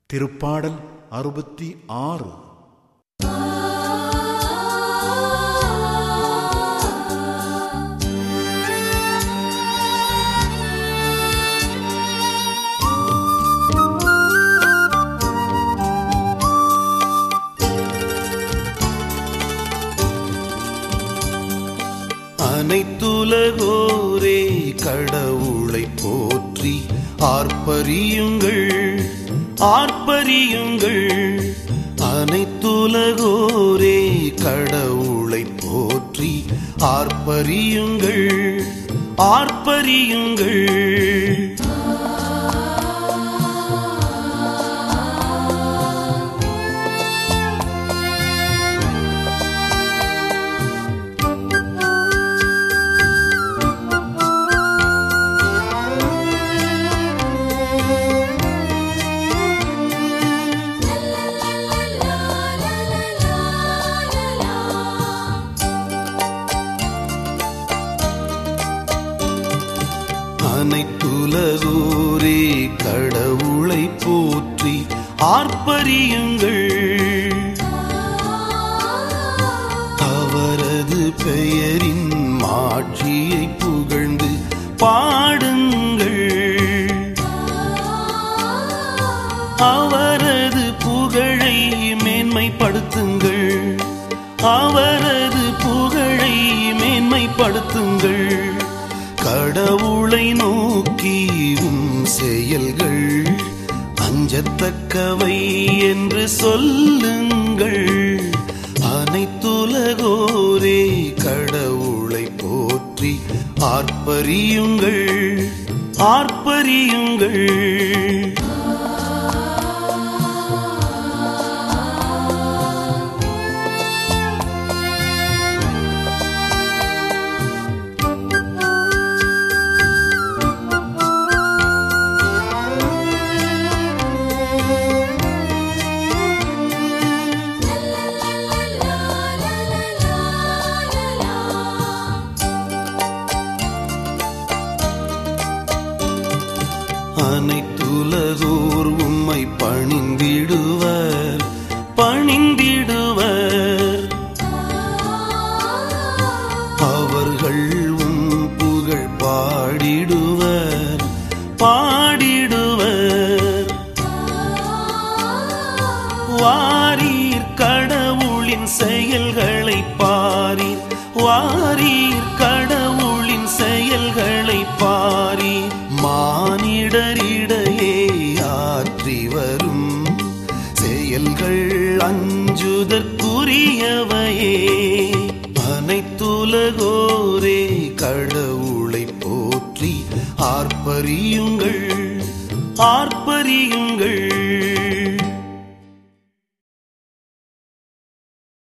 திருப்பாடல் அறுபத்தி ஆறு அனைத்துலகோரே கடவுளை போற்றி ஆர்ப்பரியுங்கள் ஆர்ப்பரியுங்கள் அனைத்துலகோரே கடவுளை போற்றி ஆர்ப்பரியுங்கள் ஆர்ப்பரியுங்கள் அனைத்துலகோரே கடவுளை போற்றி ஆர்ப்பரியுங்கள் அவரது பெயரின் மாட்சியை புகழ்ந்து பாடுங்கள் அவரது புகழை மேன்மைப்படுத்துங்கள் அவரது புகழை மேன்மைப்படுத்துங்கள் கடவுளை நோக்கியும் செயல்கள் அஞ்சத்தக்கவை என்று சொல்லுங்கள் அனைத்துலகோரே கடவுளை போற்றி ஆர்ப்பரியுங்கள் ஆர்ப்பரியுங்கள் அனைத்துலகோர் உம்மை பணிந்திடுவர் பணிந்திடுவர் அவர்கள் உம் புகழ் பாடிடுவர் பாடிடுவர் வாரீர் கடவுளின் செயல்களை பாரீர் வாரீர் கடவுளின் செயல்களை பாரீர் மானிடரிடையே ஆற்றி வரும் செயல்கள் அஞ்சுதற்குரியவையே அனைத்துலகோரே கடவுளை போற்றி ஆர்ப்பரியுங்கள் ஆர்ப்பரியுங்கள்